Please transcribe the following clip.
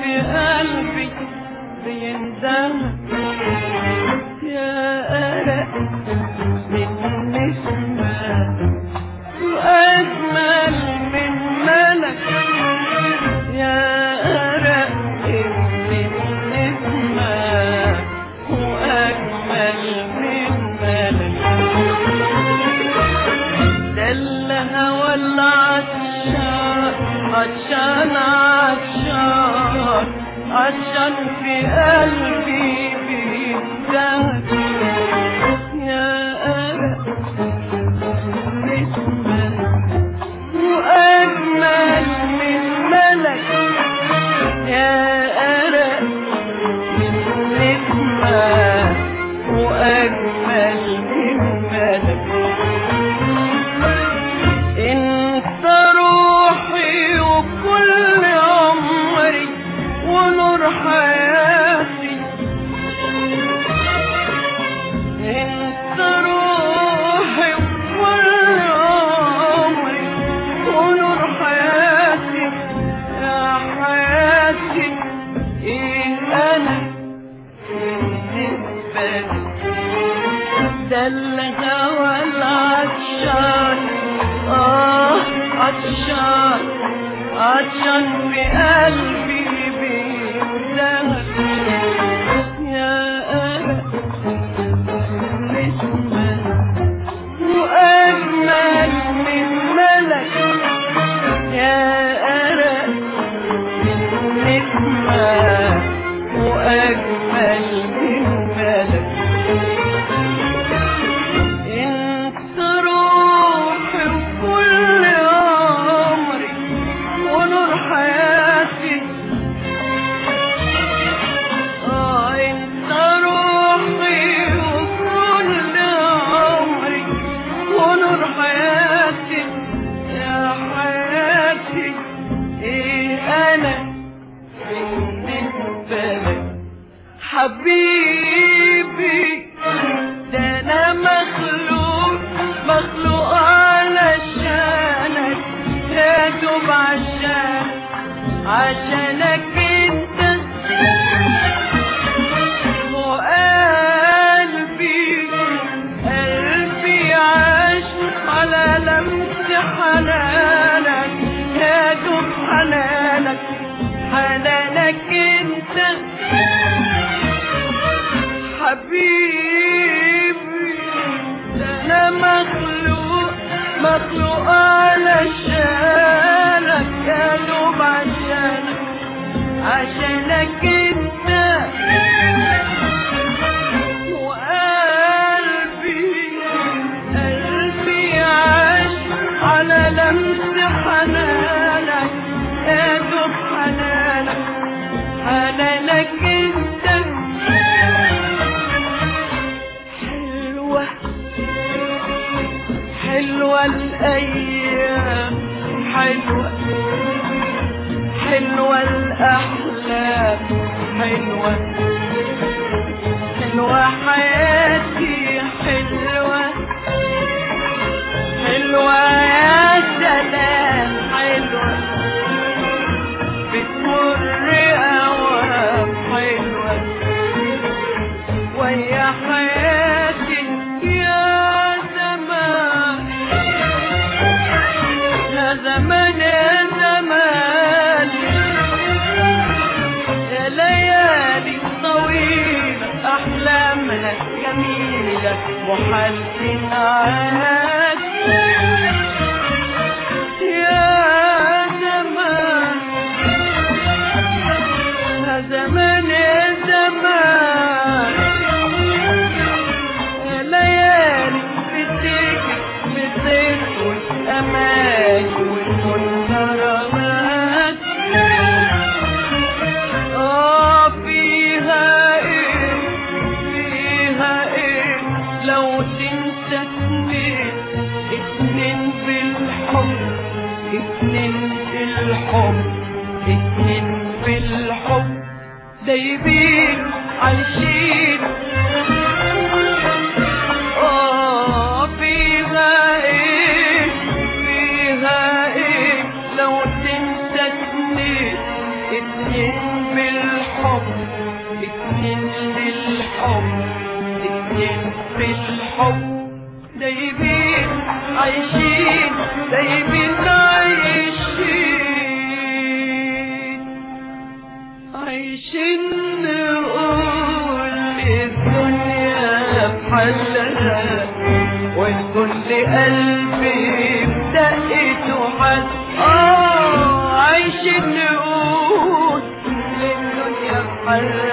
في قلبي بيندهك يا أرق من نسمة وأجمل من ملك يا أرق من نسمة وأجمل من ملك ده الهوى العطشان عطشان عطشان عطشان في قلبي بيدهك يا أرق نسمة وأجمل من ملك يا أرق من نسمة وأجمل من ملك انت روحي وكل عمري ونور حياتي انت روحي وكل عمري ونور حياتي يا حياتي ايه انا بالنسبه لك ده الهوى العطشان اه عطشان عطشان في قلبي بيدهك يا أرق نسمة وأجمل من ملك يا أرق نسمة وأجمل من ملك انت روحي وكل عمري ونور حياتي اه انت روحي وكل عمري ونور حياتي يا حياتي ايه انا بالنسبه لك حبيبي ده انا مخلوق مخلوق علشانك يا دوب عشان عشانك انت وقلبي قلبي عاش على لمس حنانك يا دوب حنانك حنانك انت حبيبي ده انا مخلوق مخلوق علشانك يا دوب عشانك عشانك انت وقلبي قلبي عاش على لمس حنانك يا دوب حنانك حنانك انت حلوة حلوة الأيام حلوة حلوة الأحلام حلوة حلوة حياتي حلوة حلوة يا سلام حلوة بتمر أوام حلوة ويا حياتي يا زمان يا زمان يا زمان يا ليالي طويلة أحلامها جميلة وحالتي معاك يا زمان يا زمان يا زمان يا ليالي بتجري بتسوي أمان والمنكرات آه فيها إيه فيها إيه لو تنسى اتنين اتنين بالحب اتنين بالحب اتنين بالحب دايبين عايشين آه فيها إيه فيها إيه لو تنسى اتنين اتنين في الحب دايبين عايشين دايبين عايشين عايشين نقول الدنيا بحلها والكل قلبي بدقته حد اه عايشين نقول للدنيا بحلها